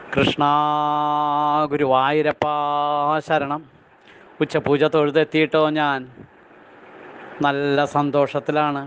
കൃഷ്ണ ഗുരുവായൂരപ്പ ശരണം ഉച്ചപൂജ തൊഴുതെത്തിയിട്ടോ ഞാൻ നല്ല സന്തോഷത്തിലാണ്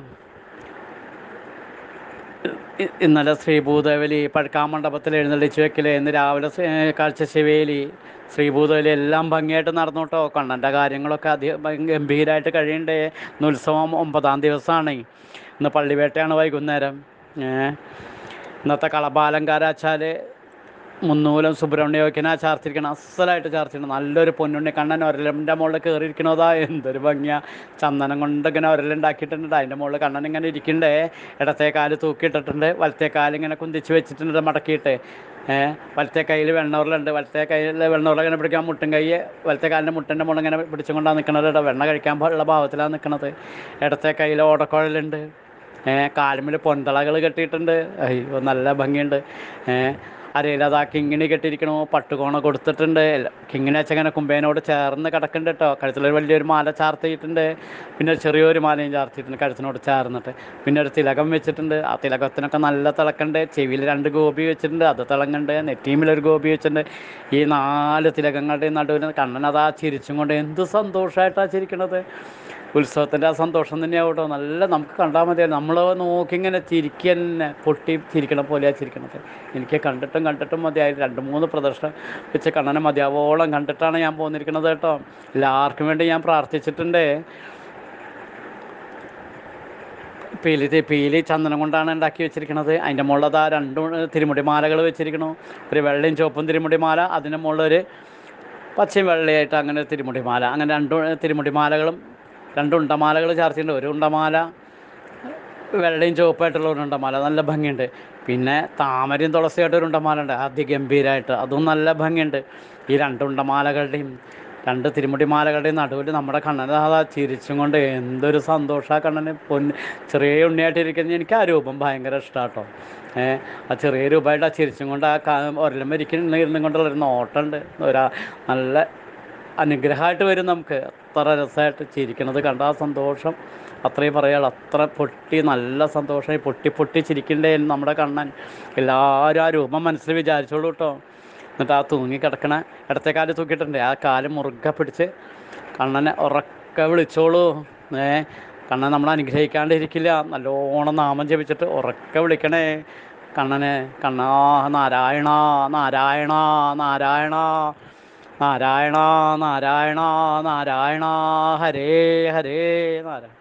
ഇ- ഇന്നലെ ശ്രീഭൂതബലി പഴക്കാമണ്ഡപത്തിൽ എഴുന്നള്ളിച്ച് വെക്കല് ഇന്ന് രാവിലെ ശ്രീ- കാഴ്ചശിവേലി ശ്രീഭൂതബലി എല്ലാം ഭംഗിയായിട്ട് നടന്നു കേട്ടോ കണ്ണൻ്റെ കാര്യങ്ങളൊക്കെ അധികം ഭംഗ- ഗംഭീരമായിട്ട് കഴിയണ്ടേ ഇന്ന് ഉത്സവം ഒമ്പതാം ദിവസമാണ് ഇന്ന് പള്ളിവേട്ടയാണ് വൈകുന്നേരം ഏ ഇന്നത്തെ കളഭാലങ്കാരാച്ചാൽ മുന്നൂലം സുബ്രഹ്മണ്യോക്കിനാ ചാർത്തിരിക്കണം അസലായിട്ട് ചാർത്തിരിക്കണം നല്ലൊരു പൊന്നുണ്ണി കണ്ണൻ ഒരലിൻ്റെ മുകളിൽ കയറിയിരിക്കണതാ എന്തൊരു ഭംഗിയാ ചന്ദനം കൊണ്ട് ഇങ്ങനെ ഒരലുണ്ടാക്കിയിട്ടുണ്ട് അതിൻ്റെ മുകളിൽ കണ്ണൻ ഇങ്ങനെ ഇരിക്കണ്ടേ ഇടത്തെ കാല് തൂക്കിയിട്ടിട്ടുണ്ട് വലത്തെ കാല് ഇങ്ങനെ കുന്തിച്ച് വെച്ചിട്ടുണ്ട് മടക്കിയിട്ട് ഏഹ് വലത്തെ കയ്യിൽ വെണ്ണൂറിലുണ്ട് വലത്തെ കയ്യിൽ വെണ്ണൂറിൽ ഇങ്ങനെ പിടിക്കാൻ മുട്ടും കൈ വലത്തെ കാലിൻ്റെ മുട്ടിൻ്റെ മുകളിൽ ഇങ്ങനെ പിടിച്ചുകൊണ്ടാണ് നിൽക്കുന്നത് കേട്ടോ വെണ്ണ കഴിക്കാൻ ഉള്ള ഭാവത്തിലാണ് നിൽക്കുന്നത് ഇടത്തെ കയ്യിൽ ഓടക്കുഴലുണ്ട് ഏഹ് കാലുമ്മിൽ പൊന്തളകൾ കെട്ടിയിട്ടുണ്ട് അയ്യോ നല്ല ഭംഗിയുണ്ട് ഏഹ് അരയിൽ അതാ കിങ്ങിണി കെട്ടിയിരിക്കണു പട്ടുകോണ കൊടുത്തിട്ടുണ്ട് എല്ല- കിങ്ങിണി വെച്ചങ്ങനെ കുമ്പേനോട് ചേർന്ന് കിടക്കുന്നുണ്ട് കേട്ടോ കഴുത്തിലൊരു വലിയൊരു മാല ചാർത്തിയിട്ടുണ്ട് പിന്നെ ഒരു ചെറിയൊരു മാലയും ചാർത്തിയിട്ടുണ്ട് കഴുത്തിനോട് ചേർന്നിട്ട് പിന്നെ ഒരു തിലകം വെച്ചിട്ടുണ്ട് ആ തിലകത്തിനൊക്കെ നല്ല തിളക്കുണ്ട് ചെവിയിൽ രണ്ട് ഗോപി വെച്ചിട്ടുണ്ട് അത് തിളങ്ങുന്നുണ്ട് നെറ്റീമിലൊരു ഗോപി വെച്ചിട്ടുണ്ട് ഈ നാല് തിലകങ്ങളുടെ നടുവിൽ കണ്ണൻ അതാ ചിരിച്ചും കൊണ്ട് എന്ത് സന്തോഷമായിട്ടാണ് ചിരിക്കണത് ഉത്സവത്തിൻ്റെ ആ സന്തോഷം തന്നെയാവും കേട്ടോ നല്ല നമുക്ക് കണ്ടാൽ മതി നമ്മൾ നോക്കി ഇങ്ങനെ ചിരിക്കുക തന്നെ പൊട്ടി ചിരിക്കണ പോലെയാണ് ചിരിക്കണത് എനിക്ക് കണ്ടിട്ടും കണ്ടിട്ടും മതിയായി രണ്ട് മൂന്ന് പ്രദർശനം വെച്ച് കണ്ണനെ മതിയാവോളം കണ്ടിട്ടാണ് ഞാൻ പോന്നിരിക്കുന്നത് കേട്ടോ എല്ലാവർക്കും വേണ്ടി ഞാൻ പ്രാർത്ഥിച്ചിട്ടുണ്ട് പീലി തി- പീലി ചന്ദനം കൊണ്ടാണ് ഉണ്ടാക്കി വെച്ചിരിക്കുന്നത് അതിൻ്റെ മുകളിൽ അതാ രണ്ട് തിരുമുടി മാലകൾ വെച്ചിരിക്കണു ഒരു വെള്ളയും ചുവപ്പും തിരുമുടി മാല അതിൻ്റെ മുകളിൽ ഒരു പച്ചയും വെള്ളയായിട്ട് അങ്ങനെ ഒരു തിരുമുടി മാല അങ്ങനെ രണ്ട് തിരുമുടി മാലകളും രണ്ട് ഉണ്ടമാലകൾ ചാർത്തിയിട്ടുണ്ട് ഒരു ഉണ്ടമാല വെള്ളയും ചുവപ്പായിട്ടുള്ള ഒരു ഉണ്ടമാല നല്ല ഭംഗിയുണ്ട് പിന്നെ താമരയും തുളസിയായിട്ട് ഒരു ഉണ്ടമാല ഉണ്ട് അതിഗംഭീരമായിട്ട് അതും നല്ല ഭംഗിയുണ്ട് ഈ രണ്ട് ഉണ്ടമാലകളുടെയും രണ്ട് തിരുമുടി മാലകളുടെയും നടുവിൽ നമ്മുടെ കണ്ണനെ അതാ ചിരിച്ചും കൊണ്ട് എന്തൊരു സന്തോഷമാണ് കണ്ണന് പൊന്ന് ചെറിയ ഉണ്ണിയായിട്ടിരിക്കുന്ന എനിക്ക് ആ രൂപം ഭയങ്കര ഇഷ്ടമാട്ടോ ഏഹ് ആ ചെറിയ രൂപമായിട്ട് ആ ചിരിച്ചും കൊണ്ട് ആ ഒരലും മരിക്കുന്ന ഇരുന്നും കൊണ്ടുള്ള ഒരു നോട്ടമുണ്ട് ഒരാ നല്ല അനുഗ്രഹമായിട്ട് വരും നമുക്ക് അത്ര രസമായിട്ട് ചിരിക്കണത് കണ്ട ആ സന്തോഷം അത്രയും പറയാളൂ അത്ര പൊട്ടി നല്ല സന്തോഷമായി പൊട്ടി പൊട്ടി ചിരിക്കണ്ടേ നമ്മുടെ കണ്ണൻ എല്ലാവരും ആ രൂപം മനസ്സിൽ വിചാരിച്ചോളൂ കേട്ടോ എന്നിട്ട് ആ തൂങ്ങി കിടക്കണ ഇടത്തെ കാല് തൂക്കിയിട്ടുണ്ട് ആ കാല് മുറുകെ പിടിച്ച് കണ്ണനെ ഉറക്കെ വിളിച്ചോളൂ ഏ കണ്ണൻ നമ്മളെ അനുഗ്രഹിക്കാണ്ടിരിക്കില്ല നല്ലോണം നാമം ജപിച്ചിട്ട് ഉറക്കെ വിളിക്കണേ കണ്ണനെ കണ്ണാ നാരായണ നാരായണ നാരായണ നാരായണ നാരായണ നാരായണ ഹരേ ഹരേ നാരായണ